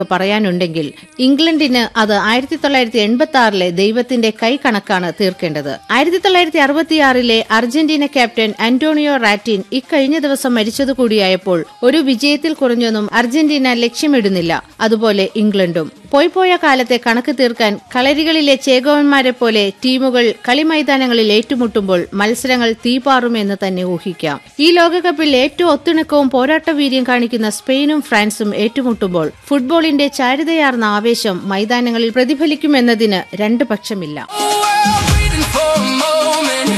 പറയാനുണ്ടെങ്കിൽ ഇംഗ്ലണ്ടിന് അത് ആയിരത്തി തൊള്ളായിരത്തി എൺപത്തി ആറിലെ ദൈവത്തിന്റെ കൈ കണക്കാണ് തീർക്കേണ്ടത് ആയിരത്തി തൊള്ളായിരത്തി അറുപത്തിയാറിലെ അർജന്റീന ക്യാപ്റ്റൻ അന്റോണിയോ റാറ്റിൻ ഇക്കഴിഞ്ഞ ദിവസം മരിച്ചത് കൂടിയായപ്പോൾ ഒരു വിജയത്തിൽ കുറഞ്ഞൊന്നും അർജന്റീന ലക്ഷ്യമിടുന്നില്ല അതുപോലെ ഇംഗ്ലണ്ടും പോയ്പോയ കാലത്തെ കണക്ക് തീർക്കാൻ കളരികളിലെ ചേകവന്മാരെ പോലെ ടീമുകൾ കളിമൈതാനങ്ങളിൽ ഏറ്റുമുട്ടുമ്പോൾ മത്സരങ്ങൾ തീപാറുമെന്ന് തന്നെ ഊഹിക്കാം ഈ ലോകകപ്പിൽ ഏറ്റവും ഒത്തിണക്കവും പോരാട്ടവീര്യം കാണിക്കുന്ന സ്പെയിനും ഫ്രാൻസും ഏറ്റുമുട്ടുമ്പോൾ ഫുട്ബോളിന്റെ ചാരുതയാർന്ന ആവേശം മൈതാനങ്ങളിൽ പ്രതിഫലിക്കുമെന്നതിന് രണ്ട് പക്ഷമില്ല waiting for a moment.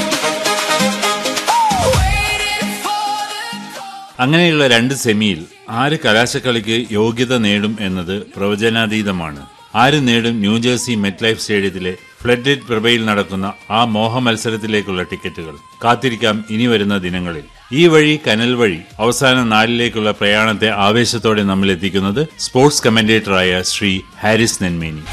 Waiting for the അങ്ങനെയുള്ള രണ്ട് സെമിയിൽ ആര് കലാശക്കളിക്ക് യോഗ്യത നേടും എന്നത് പ്രവചനാതീതമാണ് ആര് നേടും ന്യൂജേഴ്സി മെറ്റ്ലൈഫ് സ്റ്റേഡിയത്തിലെ ഫ്ലഡ് പ്രഭയിൽ നടക്കുന്ന ആ മോഹ മത്സരത്തിലേക്കുള്ള ടിക്കറ്റുകൾ കാത്തിരിക്കാം ഇനി വരുന്ന ദിനങ്ങളിൽ ഈ വഴി കനൽ വഴി അവസാന നാലിലേക്കുള്ള പ്രയാണത്തെ ആവേശത്തോടെ നമ്മൾ എത്തിക്കുന്നത് സ്പോർട്സ് കമന്റേറ്ററായ ശ്രീ ഹാരിസ് നെന്മേനി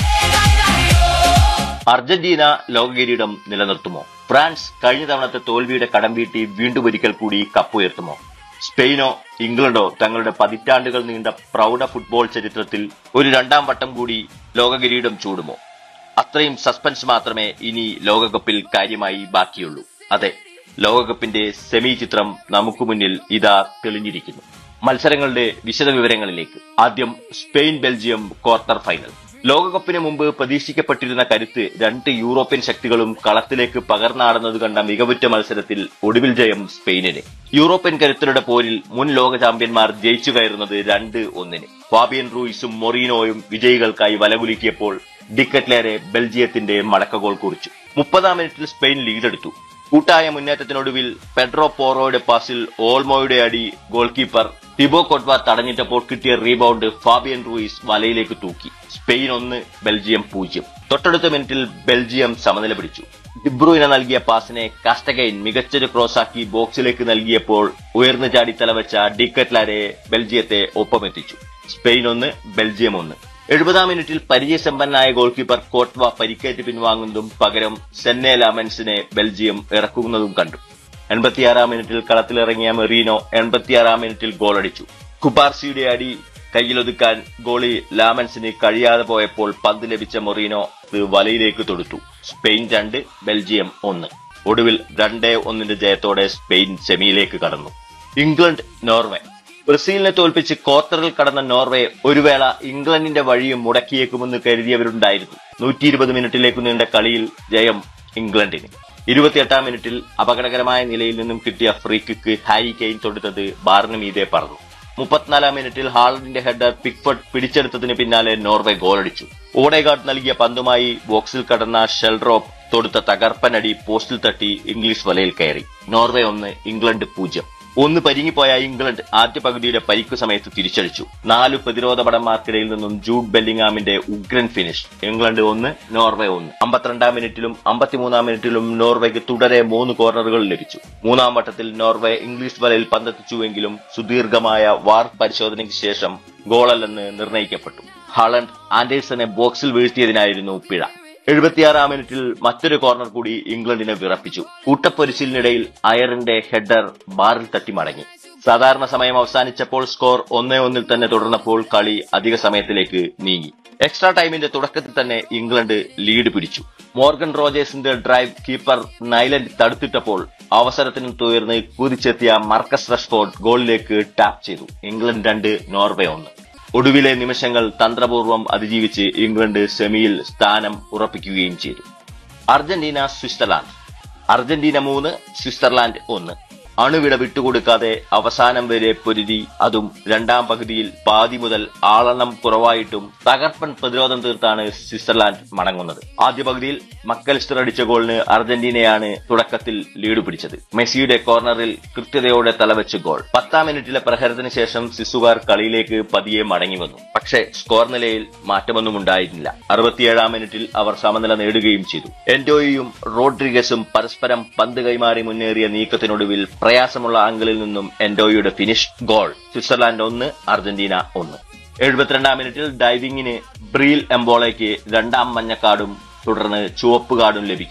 അർജന്റീന ലോകകിരീടം നിലനിർത്തുമോ ഫ്രാൻസ് കഴിഞ്ഞ തവണത്തെ തോൽവിയുടെ കടം വീട്ടി വീണ്ടും ഒരിക്കൽ കൂടി കപ്പുയർത്തുമോ സ്പെയിനോ ഇംഗ്ലണ്ടോ തങ്ങളുടെ പതിറ്റാണ്ടുകൾ നീണ്ട പ്രൗഢ ഫുട്ബോൾ ചരിത്രത്തിൽ ഒരു രണ്ടാം വട്ടം കൂടി ലോകകിരീടം ചൂടുമോ അത്രയും സസ്പെൻസ് മാത്രമേ ഇനി ലോകകപ്പിൽ കാര്യമായി ബാക്കിയുള്ളൂ അതെ ലോകകപ്പിന്റെ സെമി ചിത്രം നമുക്ക് മുന്നിൽ ഇതാ തെളിഞ്ഞിരിക്കുന്നു മത്സരങ്ങളുടെ വിശദവിവരങ്ങളിലേക്ക് ആദ്യം സ്പെയിൻ ബെൽജിയം ക്വാർട്ടർ ഫൈനൽ ലോകകപ്പിന് മുമ്പ് പ്രതീക്ഷിക്കപ്പെട്ടിരുന്ന കരുത്ത് രണ്ട് യൂറോപ്യൻ ശക്തികളും കളത്തിലേക്ക് പകർന്നാടുന്നത് കണ്ട മികവുറ്റ മത്സരത്തിൽ ഒടുവിൽ ജയം സ്പെയിനിന് യൂറോപ്യൻ കരുത്തരുടെ പോരിൽ മുൻ ലോക ചാമ്പ്യന്മാർ ജയിച്ചു കയറുന്നത് രണ്ട് ഒന്നിന് ഫാബിയൻ റൂയിസും മൊറീനോയും വിജയികൾക്കായി വലകുലുക്കിയപ്പോൾ ഡിക്കറ്റ്ലേറെ ബെൽജിയത്തിന്റെ മടക്കഗോൾ കുറിച്ചു മുപ്പതാം മിനിറ്റിൽ സ്പെയിൻ ലീഡെടുത്തു കൂട്ടായ മുന്നേറ്റത്തിനൊടുവിൽ പെഡ്രോ പോറോയുടെ പാസിൽ ഓൾമോയുടെ അടി ഗോൾ കീപ്പർ ടിബോ കൊട്വ തടഞ്ഞിട്ടപ്പോൾ കിട്ടിയ റീബൗണ്ട് ഫാബിയൻ റൂയിസ് വലയിലേക്ക് തൂക്കി സ്പെയിൻ ഒന്ന് ബെൽജിയം പൂജ്യം തൊട്ടടുത്ത മിനിറ്റിൽ ബെൽജിയം സമനില പിടിച്ചു ഡിബ്രൂയിന് നൽകിയ പാസിനെ കാസ്റ്റഗൈൻ മികച്ചൊരു ക്രോസാക്കി ബോക്സിലേക്ക് നൽകിയപ്പോൾ ഉയർന്നു ചാടി തലവെച്ച ഡിക്കറ്റ്ലാരെ ബെൽജിയത്തെ ഒപ്പമെത്തിച്ചു സ്പെയിൻ ഒന്ന് ബെൽജിയം ഒന്ന് എഴുപതാം മിനിറ്റിൽ പരിചയസമ്പന്നനായ ഗോൾ കീപ്പർ കോട്വ പരിക്കേറ്റ് പിൻവാങ്ങുന്നതും പകരം സെന്നെ ലാമൻസിനെ ബെൽജിയം ഇറക്കുന്നതും കണ്ടു എൺപത്തിയാറാം മിനിറ്റിൽ കളത്തിലിറങ്ങിയ മെറീനോ എൺപത്തിയാറാം മിനിറ്റിൽ ഗോളടിച്ചു കുപാർസിയുടെ അടി കയ്യിലൊതുക്കാൻ ഗോളി ലാമൻസിന് കഴിയാതെ പോയപ്പോൾ പന്ത് ലഭിച്ച മൊറീനോ ഇത് വലയിലേക്ക് തൊടുത്തു സ്പെയിൻ രണ്ട് ബെൽജിയം ഒന്ന് ഒടുവിൽ രണ്ടേ ഒന്നിന്റെ ജയത്തോടെ സ്പെയിൻ സെമിയിലേക്ക് കടന്നു ഇംഗ്ലണ്ട് നോർവേ ബ്രസീലിനെ തോൽപ്പിച്ച് ക്വാർട്ടറിൽ കടന്ന നോർവേ ഒരു വേള ഇംഗ്ലണ്ടിന്റെ വഴിയും മുടക്കിയേക്കുമെന്ന് കരുതിയവരുണ്ടായിരുന്നു നൂറ്റി ഇരുപത് മിനിറ്റിലേക്ക് നീണ്ട കളിയിൽ ജയം ഇംഗ്ലണ്ടിന് ഇരുപത്തിയെട്ടാം മിനിറ്റിൽ അപകടകരമായ നിലയിൽ നിന്നും കിട്ടിയ ഫ്രീ കിക്ക് ഹാരി കെയിൻ തൊടുത്തത് ബാറിന് മീതെ പറന്നു മുപ്പത്തിനാലാം മിനിറ്റിൽ ഹാളണ്ടിന്റെ ഹെഡർ പിക്ഫർഡ് പിടിച്ചെടുത്തതിന് പിന്നാലെ നോർവേ ഗോളടിച്ചു ഓഡേഗാർഡ് നൽകിയ പന്തുമായി ബോക്സിൽ കടന്ന ഷെൽറോപ്പ് തൊടുത്ത തകർപ്പനടി പോസ്റ്റിൽ തട്ടി ഇംഗ്ലീഷ് വലയിൽ കയറി നോർവേ ഒന്ന് ഇംഗ്ലണ്ട് പൂജ്യം ഒന്ന് പരിങ്ങിപ്പോയ ഇംഗ്ലണ്ട് ആദ്യ പകുതിയുടെ പരിക്കു സമയത്ത് തിരിച്ചടിച്ചു നാല് പ്രതിരോധ പടന്മാർക്കിടയിൽ നിന്നും ജൂഡ് ബെല്ലിംഗാമിന്റെ ഉഗ്രൻ ഫിനിഷ് ഇംഗ്ലണ്ട് ഒന്ന് നോർവേ ഒന്ന് അമ്പത്തിരണ്ടാം മിനിറ്റിലും അമ്പത്തിമൂന്നാം മിനിറ്റിലും നോർവേക്ക് തുടരെ മൂന്ന് കോർണറുകൾ ലഭിച്ചു മൂന്നാം വട്ടത്തിൽ നോർവേ ഇംഗ്ലീഷ് വലയിൽ പന്തെത്തിച്ചുവെങ്കിലും സുദീർഘമായ വാർ പരിശോധനയ്ക്ക് ശേഷം ഗോളല്ലെന്ന് നിർണയിക്കപ്പെട്ടു ഹാളണ്ട് ആൻഡേഴ്സനെ ബോക്സിൽ വീഴ്ത്തിയതിനായിരുന്നു പിഴ എഴുപത്തിയാറാം മിനിറ്റിൽ മറ്റൊരു കോർണർ കൂടി ഇംഗ്ലണ്ടിനെ വിറപ്പിച്ചു കൂട്ടപ്പൊരിച്ചിലിനിടയിൽ അയറിന്റെ ഹെഡർ ബാറിൽ തട്ടി മടങ്ങി സാധാരണ സമയം അവസാനിച്ചപ്പോൾ സ്കോർ ഒന്നേ ഒന്നിൽ തന്നെ തുടർന്നപ്പോൾ കളി അധിക സമയത്തിലേക്ക് നീങ്ങി എക്സ്ട്രാ ടൈമിന്റെ തുടക്കത്തിൽ തന്നെ ഇംഗ്ലണ്ട് ലീഡ് പിടിച്ചു മോർഗൻ റോജേഴ്സിന്റെ ഡ്രൈവ് കീപ്പർ നൈലൻഡ് തടുത്തിട്ടപ്പോൾ അവസരത്തിന് തുയർന്ന് കുതിച്ചെത്തിയ മർക്കസ് റഷ്ഫോർഡ് ഗോളിലേക്ക് ടാപ്പ് ചെയ്തു ഇംഗ്ലണ്ട് രണ്ട് നോർവേ ഒന്ന് ഒടുവിലെ നിമിഷങ്ങൾ തന്ത്രപൂർവ്വം അതിജീവിച്ച് ഇംഗ്ലണ്ട് സെമിയിൽ സ്ഥാനം ഉറപ്പിക്കുകയും ചെയ്തു അർജന്റീന സ്വിറ്റ്സർലാൻഡ് അർജന്റീന മൂന്ന് സ്വിറ്റ്സർലാൻഡ് ഒന്ന് അണുവിട വിട്ടുകൊടുക്കാതെ അവസാനം വരെ പൊരുതി അതും രണ്ടാം പകുതിയിൽ പാതി മുതൽ ആളെണ്ണം കുറവായിട്ടും തകർപ്പൻ പ്രതിരോധം തീർത്താണ് സ്വിറ്റ്സർലാൻഡ് മടങ്ങുന്നത് ആദ്യ പകുതിയിൽ മക്കലിസ്റ്റർ അടിച്ച ഗോളിന് അർജന്റീനയാണ് തുടക്കത്തിൽ ലീഡ് പിടിച്ചത് മെസ്സിയുടെ കോർണറിൽ കൃത്യതയോടെ തലവെച്ച് ഗോൾ പത്താം മിനിറ്റിലെ പ്രഹരത്തിന് ശേഷം സിസുകാർ കളിയിലേക്ക് പതിയെ മടങ്ങി വന്നു പക്ഷേ സ്കോർ നിലയിൽ മാറ്റമൊന്നും ഉണ്ടായിരുന്നില്ല അറുപത്തിയേഴാം മിനിറ്റിൽ അവർ സമനില നേടുകയും ചെയ്തു എൻഡോയും റോഡ്രിഗസും പരസ്പരം പന്ത് കൈമാറി മുന്നേറിയ നീക്കത്തിനൊടുവിൽ പ്രയാസമുള്ള ആംഗിളിൽ നിന്നും എൻഡോയുടെ ഫിനിഷ് ഗോൾ സ്വിറ്റ്സർലാൻഡ് ഒന്ന് അർജന്റീന ഒന്ന് എഴുപത്തിരണ്ടാം മിനിറ്റിൽ ഡൈവിംഗിന് ബ്രീൽ എംബോളയ്ക്ക് രണ്ടാം മഞ്ഞക്കാർഡും തുടർന്ന് ചുവപ്പ് കാർഡും ലഭിക്കുന്നു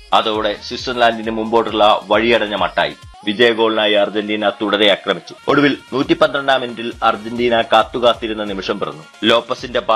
അതോടെ സ്വിറ്റ്സർലാൻഡിന് മുമ്പോട്ടുള്ള വഴിയടഞ്ഞ മട്ടായി വിജയ ഗോളിനായി അർജന്റീന തുടരെ ആക്രമിച്ചു ഒടുവിൽ നൂറ്റി പന്ത്രണ്ടാം മിനിറ്റിൽ അർജന്റീന കാത്തുകാത്തിരുന്ന നിമിഷം പിറന്നു ലോപ്പസിന്റെ